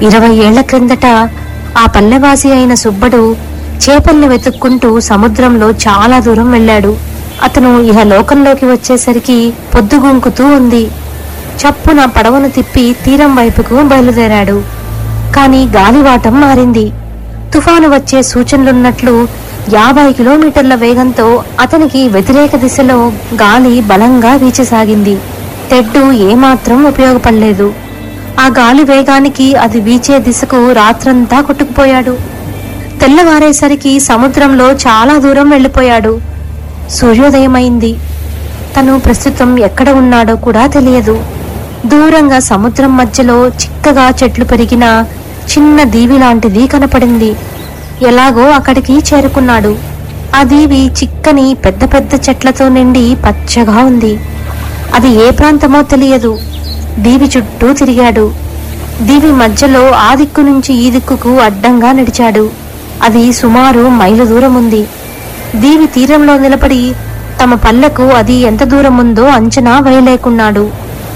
ఇరవై ఏళ్ల క్రిందట ఆ పల్లెవాసి అయిన సుబ్బడు చేపల్ని వెతుక్కుంటూ సముద్రంలో చాలా దూరం వెళ్ళాడు అతను ఇహ లోకంలోకి వచ్చేసరికి పొద్దుగుంకుతూ ఉంది చప్పున పడవను తిప్పి తీరం వైపుకు బయలుదేరాడు కాని గాలివాటం మారింది తుఫాను వచ్చే సూచనలున్నట్లు యాభై కిలోమీటర్ల వేగంతో అతనికి వ్యతిరేక దిశలో గాలి బలంగా వీచసాగింది తెడ్డు ఏమాత్రం ఉపయోగపడలేదు ఆ గాలి వేగానికి అది వీచే దిశకు రాత్రంతా కొట్టుకుపోయాడు తెల్లవారేసరికి సముద్రంలో చాలా దూరం వెళ్ళిపోయాడు సూర్యోదయమైంది తను ప్రస్తుతం ఎక్కడ ఉన్నాడో కూడా తెలియదు దూరంగా సముద్రం మధ్యలో చిక్కగా చెట్లు పెరిగిన చిన్న దీవి లాంటిది కనపడింది ఎలాగో అక్కడికి చేరుకున్నాడు ఆ దీవి చిక్కని పెద్ద పెద్ద చెట్లతో నిండి పచ్చగా ఉంది అది ఏ ప్రాంతమో తెలియదు దీవి చుట్టూ తిరిగాడు దీవి మధ్యలో ఆ దిక్కు నుంచి ఈ దిక్కుకు అడ్డంగా నడిచాడు అది సుమారు మైలు దూరం ఉంది దీవి తీరంలో నిలబడి తమ పల్లెకు అది ఎంత దూరం ఉందో అంచనా వేయలేకున్నాడు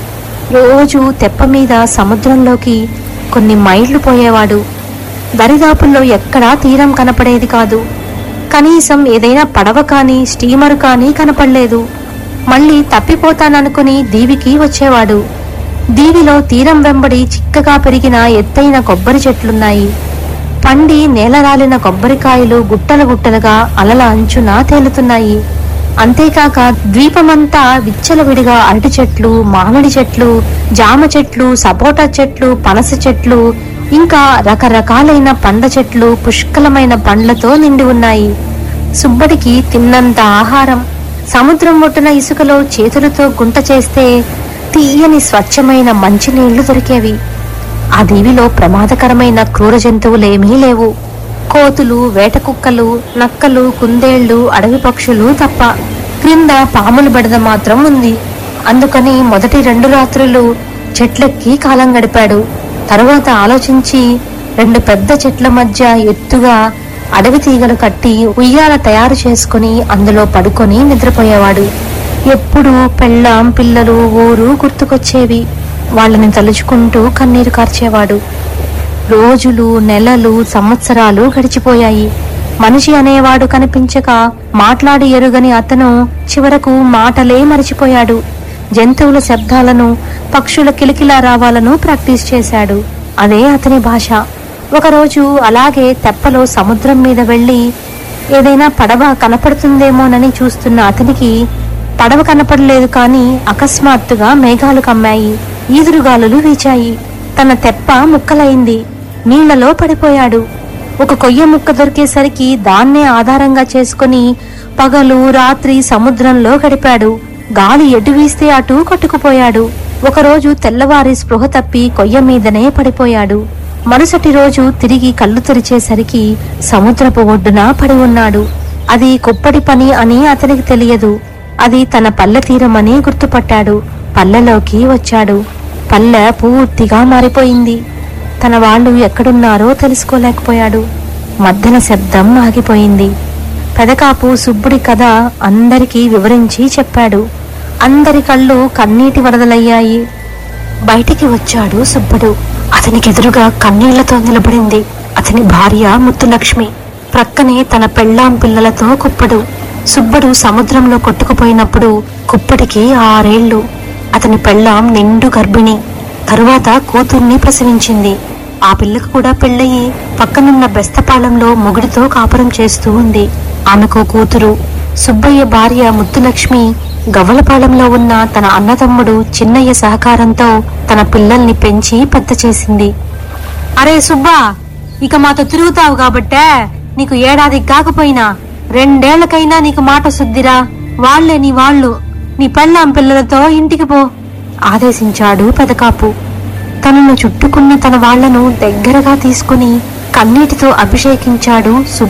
రోజు తెప్ప మీద సముద్రంలోకి కొన్ని మైళ్ళు పోయేవాడు దరిదాపుల్లో ఎక్కడా తీరం కనపడేది కాదు కనీసం ఏదైనా పడవ కానీ స్టీమర్ కానీ కనపడలేదు మళ్ళీ తప్పిపోతాననుకుని దీవికి వచ్చేవాడు దీవిలో తీరం వెంబడి చిక్కగా పెరిగిన ఎత్తైన కొబ్బరి చెట్లున్నాయి పండి నేలరాలిన కొబ్బరికాయలు గుట్టలు గుట్టలుగా అలల అంచున తేలుతున్నాయి అంతేకాక ద్వీపమంతా విచ్చలవిడిగా అరటి చెట్లు మామిడి చెట్లు జామ చెట్లు సపోటా చెట్లు పనస చెట్లు ఇంకా రకరకాలైన పండ్ల చెట్లు పుష్కలమైన పండ్లతో నిండి ఉన్నాయి సుబ్బడికి తిన్నంత ఆహారం సముద్రం ఒడ్డున ఇసుకలో చేతులతో గుంట చేస్తే తీయని స్వచ్ఛమైన మంచినీళ్లు దొరికేవి ఆ దీవిలో ప్రమాదకరమైన క్రూర జంతువులేమీ లేవు కోతులు వేట కుక్కలు నక్కలు కుందేళ్లు అడవి పక్షులు తప్ప క్రింద పాముల బెడద మాత్రం ఉంది అందుకని మొదటి రెండు రాత్రులు చెట్లెక్కి కాలం గడిపాడు తరువాత ఆలోచించి రెండు పెద్ద చెట్ల మధ్య ఎత్తుగా అడవి తీగలు కట్టి ఉయ్యాల తయారు చేసుకుని అందులో పడుకొని నిద్రపోయేవాడు ఎప్పుడు పెళ్ళాం పిల్లలు ఊరు గుర్తుకొచ్చేవి వాళ్ళని తలుచుకుంటూ కన్నీరు కార్చేవాడు రోజులు నెలలు సంవత్సరాలు గడిచిపోయాయి మనిషి అనేవాడు కనిపించక మాట్లాడి ఎరుగని అతను చివరకు మాటలే మరిచిపోయాడు జంతువుల శబ్దాలను పక్షుల కిలకిలా రావాలను ప్రాక్టీస్ చేశాడు అదే అతని భాష ఒకరోజు అలాగే తెప్పలో సముద్రం మీద వెళ్ళి ఏదైనా పడవ కనపడుతుందేమోనని చూస్తున్న అతనికి పడవ కనపడలేదు కానీ అకస్మాత్తుగా మేఘాలు కమ్మాయి ఈదురుగాలులు వీచాయి తన తెప్ప ముక్కలైంది నీళ్లలో పడిపోయాడు ఒక కొయ్య ముక్క దొరికేసరికి దాన్నే ఆధారంగా చేసుకుని పగలు రాత్రి సముద్రంలో గడిపాడు గాలి ఎటు వీస్తే అటు కొట్టుకుపోయాడు ఒకరోజు తెల్లవారి స్పృహ తప్పి కొయ్య మీదనే పడిపోయాడు మరుసటి రోజు తిరిగి కళ్ళు తెరిచేసరికి సముద్రపు ఒడ్డున పడి ఉన్నాడు అది కుప్పడి పని అని అతనికి తెలియదు అది తన పల్లె తీరమని గుర్తుపట్టాడు పల్లెలోకి వచ్చాడు పల్లె పూర్తిగా మారిపోయింది తన వాళ్ళు ఎక్కడున్నారో తెలుసుకోలేకపోయాడు మద్దన శబ్దం ఆగిపోయింది పెదకాపు సుబ్బుడి కథ అందరికీ వివరించి చెప్పాడు అందరి కళ్ళు కన్నీటి వరదలయ్యాయి బయటికి వచ్చాడు సుబ్బడు అతనికి ఎదురుగా కన్నీళ్లతో నిలబడింది అతని భార్య ముత్తులక్ష్మి ప్రక్కనే తన పెళ్ళాం పిల్లలతో కుప్పడు సుబ్బడు సముద్రంలో కొట్టుకుపోయినప్పుడు కుప్పటికి ఆరేళ్లు అతని పెళ్ళాం నిండు గర్భిణి తరువాత కూతుర్ని ప్రసవించింది ఆ పిల్లకు కూడా పెళ్ళయి పక్కనున్న బెస్తపాలెంలో మొగుడితో కాపురం చేస్తూ ఉంది ఆమెకు కూతురు సుబ్బయ్య భార్య ముత్తులక్ష్మి గవ్వలపాలెంలో ఉన్న తన అన్నతమ్ముడు చిన్నయ్య సహకారంతో తన పిల్లల్ని పెంచి పెద్ద చేసింది అరే సుబ్బా ఇక మాతో తిరుగుతావు కాబట్టే నీకు ఏడాది కాకపోయినా రెండేళ్లకైనా నీకు మాట శుద్ధిరా వాళ్లే నీ వాళ్ళు నీ పెళ్ళాం పిల్లలతో ఇంటికి పో ఆదేశించాడు పెదకాపు తనను చుట్టుకున్న తన వాళ్లను దగ్గరగా తీసుకుని కన్నీటితో అభిషేకించాడు సుబ్బయ్య